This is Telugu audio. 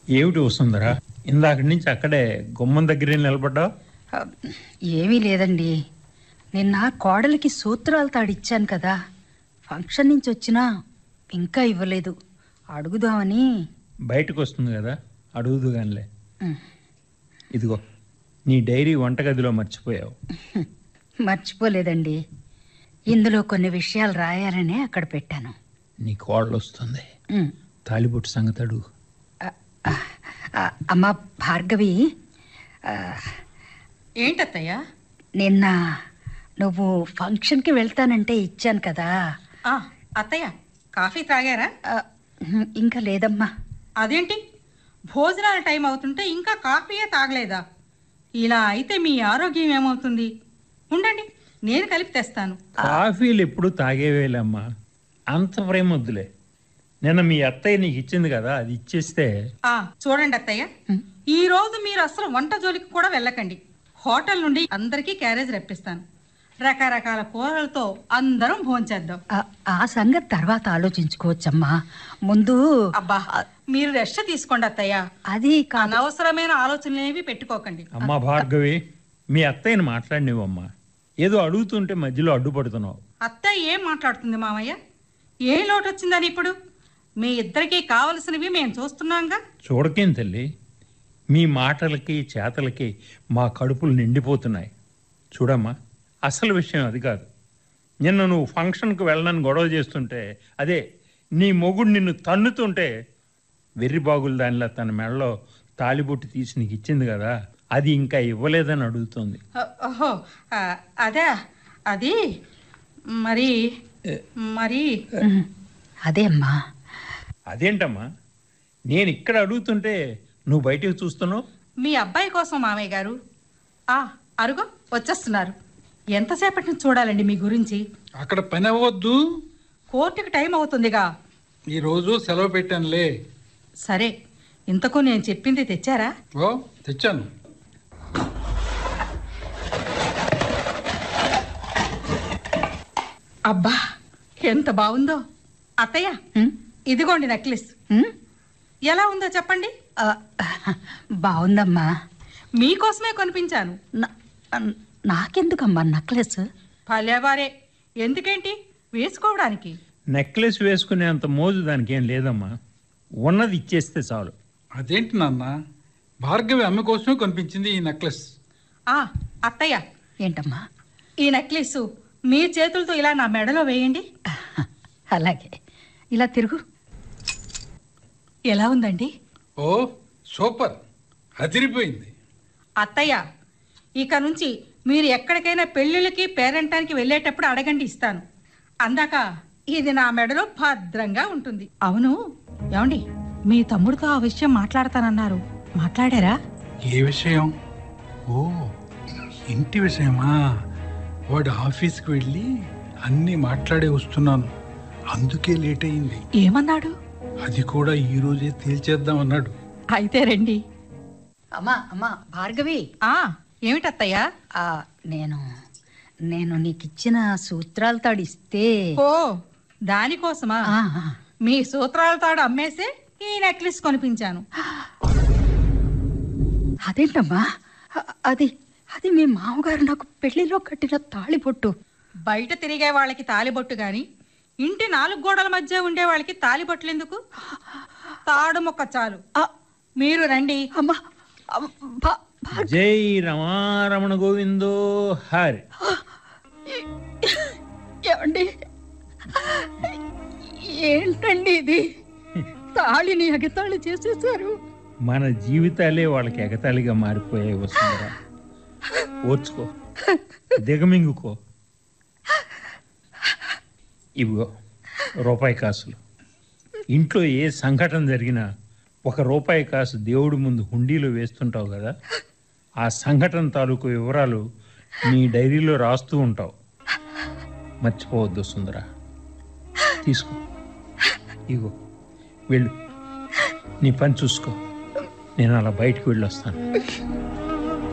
ఏమిటి వస్తుందరా ఇందాక నుంచి అక్కడే గుమ్మం దగ్గరే నిలబడ్డావు ఆ, ఏమీ లేదండి నిన్న కోడలికి సూత్రాలు తాడిచ్చాను కదా ఫంక్షన్ నుంచి వచ్చినా ఇంకా ఇవ్వలేదు అడుగుదామని బయటకు వస్తుంది కదా అడుగుదు గానిలే ఉమ్, ఇదిగో నీ డైరీ వంటగదిలో మర్చిపోయావు మర్చిపోలేదండి ఇందులో కొన్ని విషయాలు రాయాలనే అక్కడ పెట్టాను నీ కోడలు వస్తుంది ఉమ్, తాలిబొట్టు సంగతి అడుగు ఆ, ఆ, ఆ, అమ్మ భార్గవి ఆ, ఏంటత్తయ్యా నిన్న నువ్వు ఫంక్షన్కి వెళ్తానంటే ఇచ్చాను కదా ఆ, అత్తయ్య కాఫీ తాగారా ఆ, ఉమ్, ఇంకా లేదమ్మా అదేంటి భోజనాల టైం అవుతుంటే ఇంకా కాఫీయే తాగలేదా ఇలా అయితే మీ ఆరోగ్యం ఏమవుతుంది ఉండండి నేను కలిపి తెస్తాను కాఫీలు ఎప్పుడు తాగేవేలమ్మా అంత ప్రేమ వద్దులే నిన్న మీ అత్తయ్య నీకు ఇచ్చింది కదా అది ఇచ్చేస్తే ఆ చూడండి అత్తయ్య ఈ రోజు మీరు అసలు వంట జోలికి కూడా వెళ్ళకండి హోటల్ నుండి అందరికీ క్యారేజ్ రప్పిస్తాను రకరకాల కూరలతో అందరం భోంచేద్దాం ఆ- ఆ సంగతి తర్వాత ఆలోచించుకోవచ్చమ్మా ముందు అబ్బా మీరు రెస్ట్ తీసుకోండి అత్తయ్య అది కాదు అనవసరమైన ఆలోచనలు ఏవి పెట్టుకోకండి అమ్మా భార్గవి మీ అత్తయ్యని మాట్లాడినివమ్మా ఏదో అడుగుతుంటే మధ్యలో అడ్డుపడుతున్నావు అత్తయ్య ఏం మాట్లాడుతుంది మామయ్య ఏ లోటు వచ్చిందని ఇప్పుడు మీ ఇద్దరికి కావలసినవి మేము చూస్తున్నాంగా చూడకేం తల్లి మీ మాటలకి చేతలకి మా కడుపులు నిండిపోతున్నాయి చూడమ్మా అసలు విషయం అది కాదు నిన్న నువ్వు ఫంక్షన్కి వెళ్ళనని గొడవ చేస్తుంటే అదే నీ మొగుడు నిన్ను తన్నుతుంటే వెర్రి బాగులు దానిలా తన మెడలో తాలిబొట్టు తీసి నీకు ఇచ్చింది కదా అది ఇంకా ఇవ్వలేదని అడుగుతోంది ఓ- ఓహో ఆ, అదే అది మరి మరి ఉమ్, అదే అమ్మా అదేంటమ్మా నేను ఇక్కడ అడుగుతుంటే నువ్వు బయటకు చూస్తున్నావు మీ అబ్బాయి కోసం మామయ్య గారు ఆ అరుగో వచ్చేస్తున్నారు ఎంతసేపటి నుంచి చూడాలండి మీ గురించి అక్కడ పని అవ్వద్దు కోర్టుకి టైం అవుతుందిగా ఈరోజు సెలవు పెట్టానులే సరే ఇంతకు నేను చెప్పింది తెచ్చారా ఓ తెచ్చాను అబ్బా ఎంత బాగుందో అత్తయ్య ఉమ్, ఇదిగోండి నెక్లెస్ ఉమ్, ఎలా ఉందో చెప్పండి ఆ, బాగుందమ్మా మీకోసమే కొనిపించాను నా- నాకెందుకమ్మా నక్లెస్ పల్లెవారే ఎందుకేంటి వేసుకోవడానికి నెక్లెస్ వేసుకునేంత మోజు దానికి ఏం లేదమ్మా ఉన్నది ఇచ్చేస్తే చాలు అదేంటి నాన్న భార్గవి అమ్మ కోసమే కనిపించింది ఈ నెక్లెస్ ఆ అత్తయ్య ఏంటమ్మా ఈ నెక్లెస్ మీ చేతులతో ఇలా నా మెడలో వేయండి అలాగే ఇలా తిరుగు ఎలా ఉందండి ఓ సూపర్ అదిరిపోయింది అత్తయ్య ఇక నుంచి మీరు ఎక్కడికైనా పెళ్ళిళ్ళకి పేరెంటానికి వెళ్ళేటప్పుడు అడగండి ఇస్తాను అందాక ఇది నా మెడలో భద్రంగా ఉంటుంది అవును ఏమండి మీ తమ్ముడితో ఆ విషయం మాట్లాడతానన్నారు మాట్లాడారా ఏ విషయం ఓ ఇంటి విషయమా వాడు ఆఫీస్కి వెళ్ళి అన్నీ మాట్లాడే వస్తున్నాను అందుకే లేట్ అయింది ఏమన్నాడు అది కూడా ఈ రోజే తేల్చేద్దాం అన్నాడు అయితే రండి అమ్మా అమ్మా భార్గవి ఆ ఏమిటత్తయ్యా ఆ, నేను నేను నీకు ఇచ్చిన సూత్రాలు తాడిస్తే ఓ దానికోసమా ఆ, ఆ, మీ సూత్రాల తాడు అమ్మేసే ఈ నెక్లెస్ కొనిపించాను అదేంటమ్మా అ- అది అది మీ మామగారు నాకు పెళ్లిలో కట్టిన తాళిబొట్టు బయట తిరిగే వాళ్ళకి తాలిబొట్టు గాని ఇంటి నాలుగు గోడల మధ్య ఉండే వాళ్ళకి తాలిబొట్లు ఎందుకు తాడు మొక్క చాలు ఆ, మీరు రండి అమ్మా అమ్మ, భా- భా- జై రమారమణ గోవిందో హరి ఏమండి ఏంటండి ఇది తాళిని ఎగతాళి చేసేసారు మన జీవితాలే వాళ్ళకి ఎగతాళిగా మారిపోయాయి వస్తుందరా ఓర్చుకో దిగమింగుకో ఇవిగో రూపాయి కాసులు ఇంట్లో ఏ సంఘటన జరిగినా ఒక రూపాయి కాసు దేవుడి ముందు హుండీలో వేస్తుంటావు కదా ఆ సంఘటన తాలూకు వివరాలు నీ డైరీలో రాస్తూ ఉంటావు మర్చిపోవద్దు సుందర తీసుకో ఇగో వెళ్ళు నీ పని చూసుకో నేను అలా బయటికి వెళ్ళొస్తాను